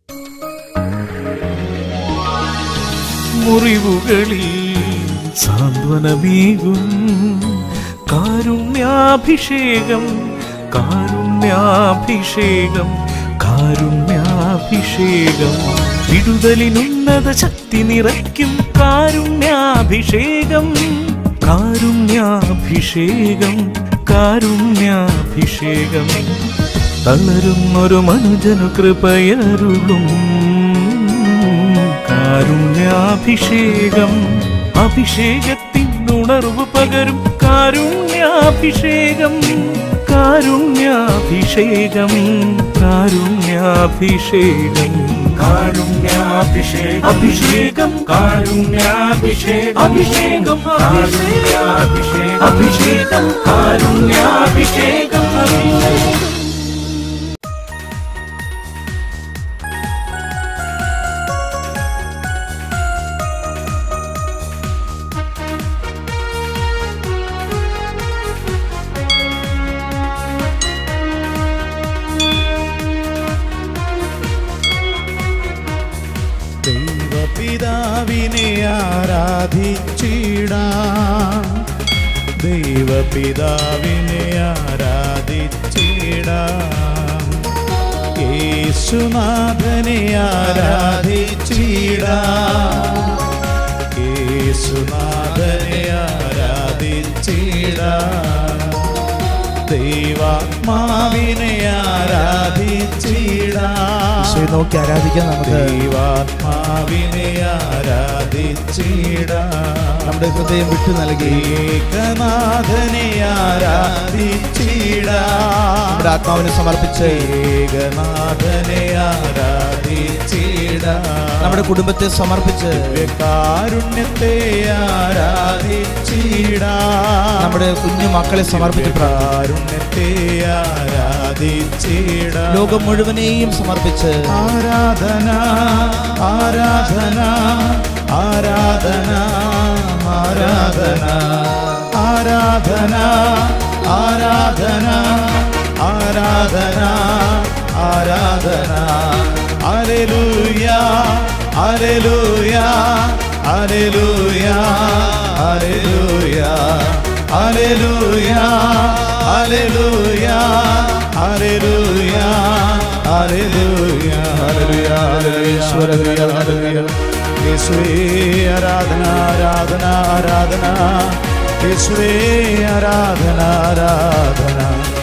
മുറിവുകളിൽ സാന്ത്വനമേകും കാരുണ്യാഭിഷേകം കാരുണ്യാഭിഷേകം കാരുണ്യാഭിഷേകം വിടുതലിനുന്നത ശക്തി നിറയ്ക്കും കാരുണ്യാഭിഷേകം കാരുണ്യാഭിഷേകം കാരുണ്യാഭിഷേകം തളരുന്നൊരു മനുജനു കൃപയരുളും കാരുണ്യാഭിഷേകം അഭിഷേകത്തിൻ ഉണർവ് പകരും കാരുണ്യാഭിഷേകം കാരുണ്യാഭിഷേകം കാരുണ്യാഭിഷേകം കാരുണ്യാഭിഷേകം അഭിഷേകം കാരുണ്യാഭിഷേകം അഭിഷേകം കാരുണ്യാഭിഷേകം അഭിഷേകം കാരുണ്യാഭിഷേകം അഭിഷേകം ദൈവപിതാവിനെ ആരാധിച്ചിടാം ദൈവപിതാവിനെ ആരാധിച്ചിടാം യേശുനാഥനെ ആരാധിച്ചിടാം യേശുനാഥനെ ആരാധിച്ചിടാം ദൈവാത്മാവിനെ ആരാധിച്ചിടാം ഈശോയെ നോക്കി ആരാധിക്കാൻ നമുക്ക് ദൈവാത്മാവിനെ ആരാധിച്ചിടാം നമ്മുടെ ഹൃദയം വിട്ടു നൽകി ഏകനാഥനെ ആരാധിച്ചിടാം നമ്മുടെ ആത്മാവിനെ സമർപ്പിച്ച് ഏകനാഥനെ ആരാധിച്ചിടാം നമ്മുടെ കുടുംബത്തെ സമർപ്പിച്ച് കാരുണ്യത്തെ ആരാധിച്ചിടാം നമ്മുടെ കുഞ്ഞു മക്കളെ സമർപ്പിച്ച് പ്രാർത്ഥിക്കാം കാരുണ്യത്തെ ആരാധിച്ചിടാം ലോകം മുഴുവനെയും സമർപ്പിച്ച് ആരാധന ആരാധന ആരാധന ആരാധന ആരാധന ആരാധന ആരാധന ആരാധന അലലുയ അലലുയ അലലുയ അലലുയ അലലുയ അലലുയ അലലുയ അലലുയ അലലുയ ഈശ്വര യേശുവേ ആരാധന ആരാധന ആരാധന യേശുവേ ആരാധന ആരാധന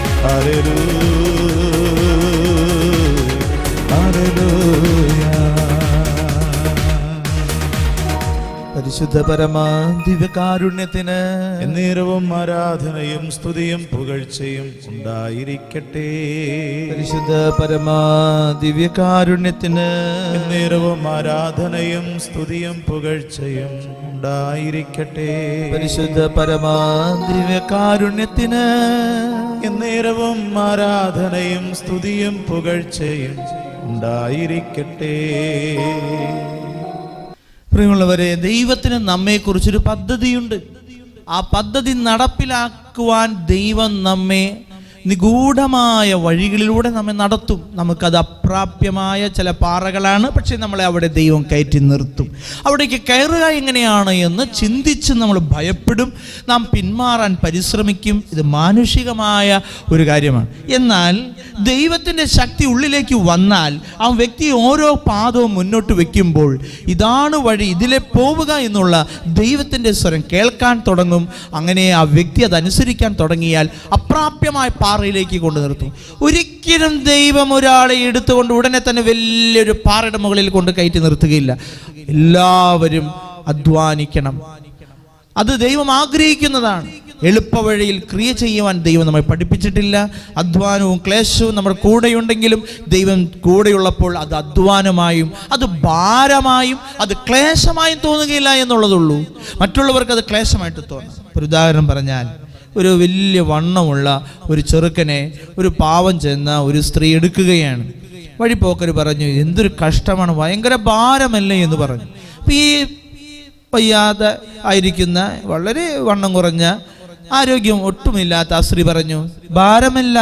പരിശുദ്ധ പരമ ദിവ്യകാരുണ്യത്തിന് എന്നേരവും ആരാധനയും സ്തുതിയും പുകഴ്ചയും ഉണ്ടായിരിക്കട്ടെ പരിശുദ്ധ പരമ ദിവ്യകാരുണ്യത്തിന് എന്നേരവും ആരാധനയും സ്തുതിയും പുകഴ്ചയും ഉണ്ടായിരിക്കട്ടെ പരിശുദ്ധ പരമ ദിവ്യകാരുണ്യത്തിന് എന്നേരവും ആരാധനയും സ്തുതിയും പുകഴ്ചയും ഉണ്ടായിരിക്കട്ടെ പ്രിയമുള്ളവരെ ദൈവത്തിന് നമ്മെക്കുറിച്ചൊരു പദ്ധതിയുണ്ട് ആ പദ്ധതി നടപ്പിലാക്കുവാൻ ദൈവം നമ്മെ നിഗൂഢമായ വഴികളിലൂടെ നമ്മെ നടത്തും നമുക്കത് അപ്രാപ്യമായ ചില പാറകളാണ് പക്ഷേ നമ്മളെ അവിടെ ദൈവം കയറ്റി നിർത്തും അവിടേക്ക് കയറുക എങ്ങനെയാണ് എന്ന് ചിന്തിച്ച് നമ്മൾ ഭയപ്പെടും നാം പിന്മാറാൻ പരിശ്രമിക്കും ഇത് മാനുഷികമായ ഒരു കാര്യമാണ് എന്നാൽ ദൈവത്തിൻ്റെ ശക്തി ഉള്ളിലേക്ക് വന്നാൽ ആ വ്യക്തി ഓരോ പാദവും മുന്നോട്ട് വെക്കുമ്പോൾ ഇതാണ് വഴി ഇതിലെ പോവുക എന്നുള്ള ദൈവത്തിൻ്റെ സ്വരം കേൾക്കാൻ തുടങ്ങും അങ്ങനെ ആ വ്യക്തി അതനുസരിക്കാൻ തുടങ്ങിയാൽ അപ്രാപ്യമായ പാറയിലേക്ക് കൊണ്ടു നിർത്തും ഒരിക്കലും ദൈവം ഒരാളെ എടുത്തുകൊണ്ട് ഉടനെ തന്നെ വലിയൊരു പാറയുടെ മുകളിൽ കൊണ്ട് കയറ്റി നിർത്തുകയില്ല എല്ലാവരും അധ്വാനിക്കണം അത് ദൈവം ആഗ്രഹിക്കുന്നതാണ് എളുപ്പവഴിയിൽ ക്രിയ ചെയ്യുവാൻ ദൈവം നമ്മെ പഠിപ്പിച്ചിട്ടില്ല അധ്വാനവും ക്ലേശവും നമ്മുടെ കൂടെയുണ്ടെങ്കിലും ദൈവം കൂടെയുള്ളപ്പോൾ അത് അധ്വാനമായും അത് ഭാരമായും അത് ക്ലേശമായും തോന്നുകയില്ല എന്നുള്ളതുള്ളൂ മറ്റുള്ളവർക്ക് അത് ക്ലേശമായിട്ട് തോന്നാം ഒരു ഉദാഹരണം പറഞ്ഞാൽ ഒരു വലിയ വണ്ണമുള്ള ഒരു ചെറുക്കനെ ഒരു പാവം ചെന്ന ഒരു സ്ത്രീ എടുക്കുകയാണ് വഴിപ്പോക്കർ പറഞ്ഞു എന്തൊരു കഷ്ടമാണ് ഭയങ്കര ഭാരമല്ലേ എന്ന് പറഞ്ഞു അപ്പൊ ഈ വയ്യാതെ ആയിരിക്കുന്ന വളരെ വണ്ണം കുറഞ്ഞ ആരോഗ്യം ഒട്ടുമില്ലാത്ത ആ സ്ത്രീ പറഞ്ഞു ഭാരമല്ല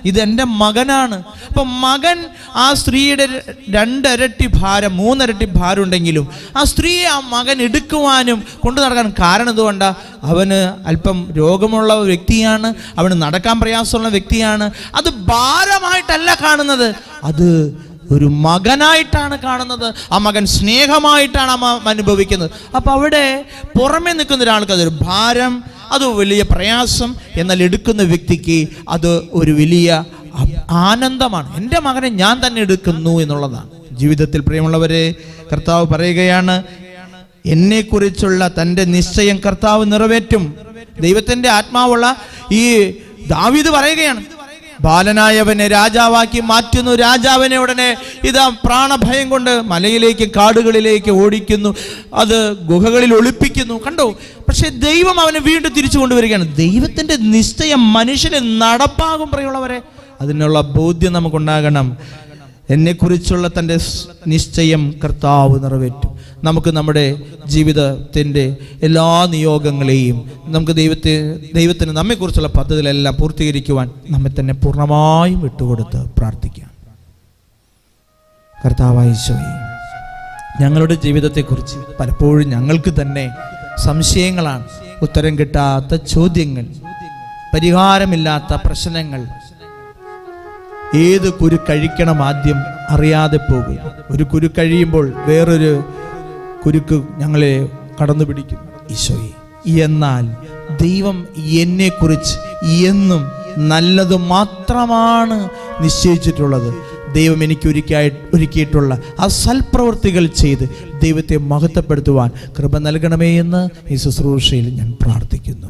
ഇത് എൻ്റെ മകനാണ് അപ്പം മകൻ ആ സ്ത്രീയുടെ ര- രണ്ടരട്ടി ഭാരം മൂന്നരട്ടി ഭാരം ഉണ്ടെങ്കിലും ആ സ്ത്രീയെ ആ മകൻ എടുക്കുവാനും കൊണ്ടു നടക്കാൻ കാരണം എന്തുകൊണ്ടാ അവന് അല്പം രോഗമുള്ള വ്യക്തിയാണ് അവന് നടക്കാൻ പ്രയാസമുള്ള വ്യക്തിയാണ് അത് ഭാരമായിട്ടല്ല കാണുന്നത് അത് ഒരു മകനായിട്ടാണ് കാണുന്നത് ആ മകൻ സ്നേഹമായിട്ടാണ് അമ്മ അനുഭവിക്കുന്നത് അപ്പൊ അവിടെ പുറമെ നിൽക്കുന്ന ഒരാൾക്ക് അതൊരു ഭാരം അത് വലിയ പ്രയാസം എന്നാൽ എടുക്കുന്ന വ്യക്തിക്ക് അത് ഒരു വലിയ അ- ആനന്ദമാണ് എൻ്റെ മകനെ ഞാൻ തന്നെ എടുക്കുന്നു എന്നുള്ളതാണ് ജീവിതത്തിൽ പ്രിയമുള്ളവരെ കർത്താവ് പറയുകയാണ് എന്നെക്കുറിച്ചുള്ള തൻ്റെ നിശ്ചയം കർത്താവ് നിറവേറ്റും ദൈവത്തിൻ്റെ ആത്മാവുള്ള ഈ ദാവീദ് പറയുകയാണ് ബാലനായവനെ രാജാവാക്കി മാറ്റുന്നു രാജാവിനെ ഉടനെ ഇതാ പ്രാണഭയം കൊണ്ട് മലയിലേക്ക് കാടുകളിലേക്ക് ഓടിക്കുന്നു അത് ഗുഹകളിൽ ഒളിപ്പിക്കുന്നു കണ്ടോ പക്ഷെ ദൈവം അവനെ വീണ്ടും തിരിച്ചു കൊണ്ടുവരികയാണ് ദൈവത്തിന്റെ നിശ്ചയം മനുഷ്യന് നടപ്പാകും പറയുള്ളവരെ അതിനുള്ള ബോധ്യം നമുക്കുണ്ടാകണം എന്നെക്കുറിച്ചുള്ള തൻ്റെ സ് നിശ്ചയം കർത്താവ് നിറവേറ്റും നമുക്ക് നമ്മുടെ ജീവിതത്തിൻ്റെ എല്ലാ നിയോഗങ്ങളെയും നമുക്ക് ദൈവത്തെ ദൈവത്തിന് നമ്മെക്കുറിച്ചുള്ള പദ്ധതികളെല്ലാം പൂർത്തീകരിക്കുവാൻ നമ്മെ തന്നെ പൂർണ്ണമായും വിട്ടുകൊടുത്ത് പ്രാർത്ഥിക്കാം കർത്താവായ ഈശോയെ ഞങ്ങളുടെ ജീവിതത്തെക്കുറിച്ച് പലപ്പോഴും ഞങ്ങൾക്ക് തന്നെ സംശയങ്ങളാണ് ഉത്തരം കിട്ടാത്ത ചോദ്യങ്ങൾ പരിഹാരമില്ലാത്ത പ്രശ്നങ്ങൾ ഏത് കുരു കഴിക്കണം ആദ്യം അറിയാതെ പോകും ഒരു കുരു കഴിയുമ്പോൾ വേറൊരു കുരുക്ക് ഞങ്ങളെ കടന്നു പിടിക്കും ഈശോയെ എന്നാൽ ദൈവം എന്നെക്കുറിച്ച് എന്നും നല്ലത് മാത്രമാണ് നിശ്ചയിച്ചിട്ടുള്ളത് ദൈവം എനിക്ക് ഒരുക്കായി ഒരുക്കിയിട്ടുള്ള ആ സൽപ്രവൃത്തികൾ ചെയ്ത് ദൈവത്തെ മഹത്വപ്പെടുത്തുവാൻ കൃപ നൽകണമേ എന്ന് ഈ ശുശ്രൂഷയിൽ ഞാൻ പ്രാർത്ഥിക്കുന്നു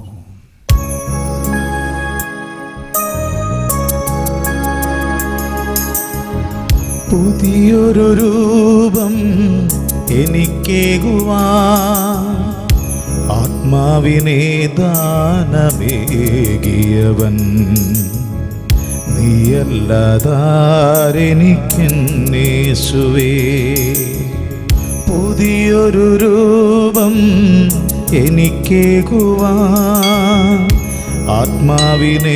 പുതിയൊരു രൂപം എനിക്കേകുവാ ആത്മാവിനെ ദാനമേകിയവൻ നീയല്ലതാരെനിക്കെന്നേശുവേ പുതിയൊരു രൂപം എനിക്കേകുവാ ആത്മാവിനെ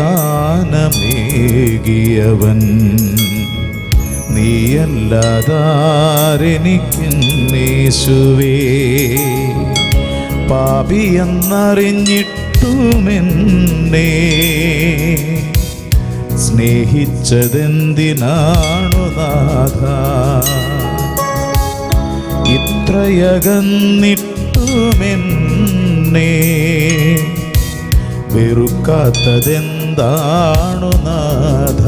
ദാനമേകിയവൻ നീയല്ലതാരെനിക്കെന്നേശുവേ പാപിയെന്നറിഞ്ഞിട്ടുമെന്നേ സ്നേഹിച്ചതെന്തിനാണു നാഥ ഇത്രയകന്നിട്ടുമെന്നേ വെറുക്കാത്തതെന്താണു നാഥ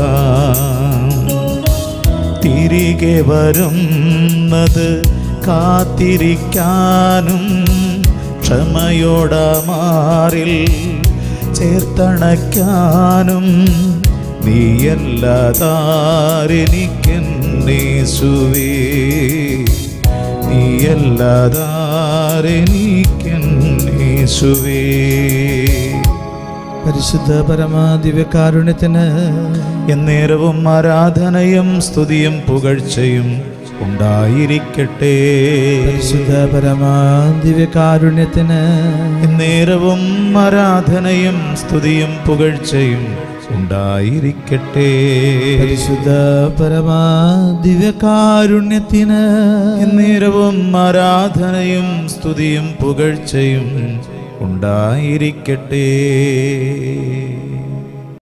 തിരികെ വരുന്നത് കാത്തിരിക്കാനും ക്ഷമയോട മാറിൽ ചേർത്തണയ്ക്കാനും നീയല്ലതാരെനിക്കെന്നേശുവേ നീയല്ലതാരെനിക്കെന്നേശുവേ പരിശുദ്ധ പരമാദിവ്യകാരുണ്യത്തിന് എന്നേരവും ആരാധനയും സ്തുതിയും പുകഴ്ചയും ഉണ്ടായിരിക്കട്ടെ പരിശുദ്ധ പരമാദിവ്യകാരുണ്യത്തിന് എന്നേരവും ആരാധനയും സ്തുതിയും പുകഴ്ചയും ഉണ്ടായിരിക്കട്ടെ പരിശുദ്ധ പരമാദിവ്യകാരുണ്യത്തിന് എന്നേരവും ആരാധനയും സ്തുതിയും പുകഴ്ചയും ഉണ്ടായിരിക്കട്ടെ